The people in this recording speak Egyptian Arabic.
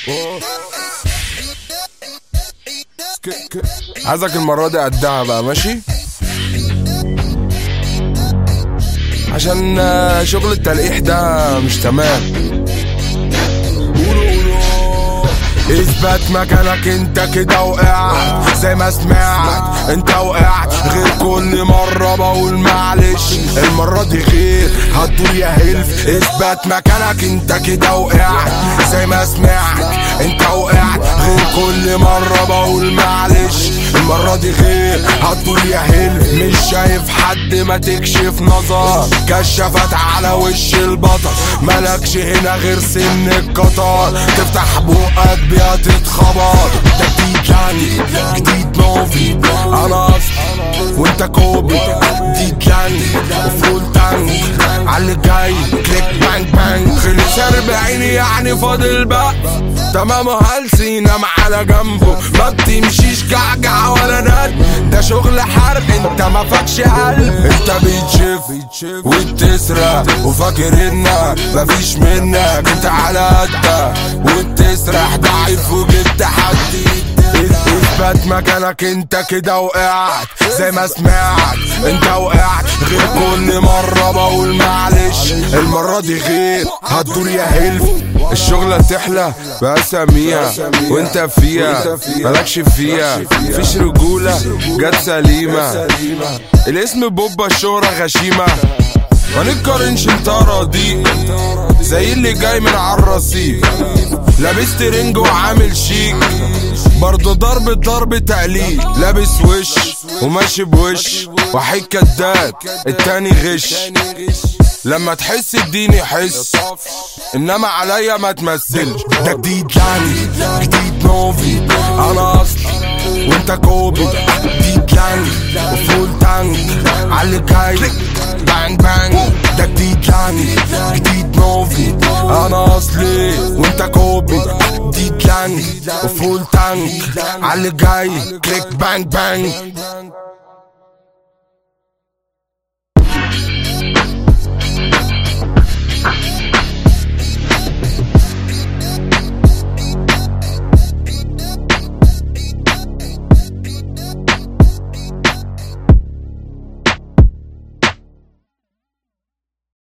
عايزك المرة دي قدها بقى ماشي عشان آه، شغل التلقيح ده مش تمام اثبت مكانك انت كده وقعت زي ما سمعت انت وقعت غير كل مرة بقول معلش المرة دي غير هتدور يا هلف اثبت مكانك انت كده وقعت زي ما سمعت انت وقعت غير كل مرة بقول معلش المرة دي غير هتدور يا هلف مش شايف حد ما تكشف نظر كشفت على وش البطل ملكش هنا غير سن القطار تفتح بقك بيها تتخبط ده جديد يعني جديد موفي انا اصلا وانت كوبي جديد يعني وفول تانك على جاي كليك بانج بانج خلص اربعين يعني فاضل بقى تمام هلسينا على جنبه ما بتمشيش جعجع ولا ند ده شغل حرب انت ما فاكش قلب انت بتشف وتسرق وفاكر انك مفيش منك انت على قدك وتسرح ضعيف وجبت حد اثبت مكانك انت كده وقعت زي ما سمعت انت وقعت غير كل مرة بقول معلش المرة دي غير هتدور يا هلف الشغلة تحلى بأساميها وانت فيها مالكش فيها فيش رجولة جت سليمة الاسم بوبا الشهرة غشيمة ما نتقارنش انت راضي زي اللي جاي من عالرصيف لابس ترنج وعامل شيك برضه ضرب ضرب تقليد لابس وش وماشي بوش وحيد كداب التاني غش لما تحس اديني حس انما عليا ما تمثلش ده جديد يعني جديد نوفي انا اصلا وانت كوبي جديد يعني وفول تانك على جاي بانج بانج ده جديد يعني جديد نوفي انا اصلي وانت كوبي جديد يعني وفول تانك على جاي كليك بانج بانج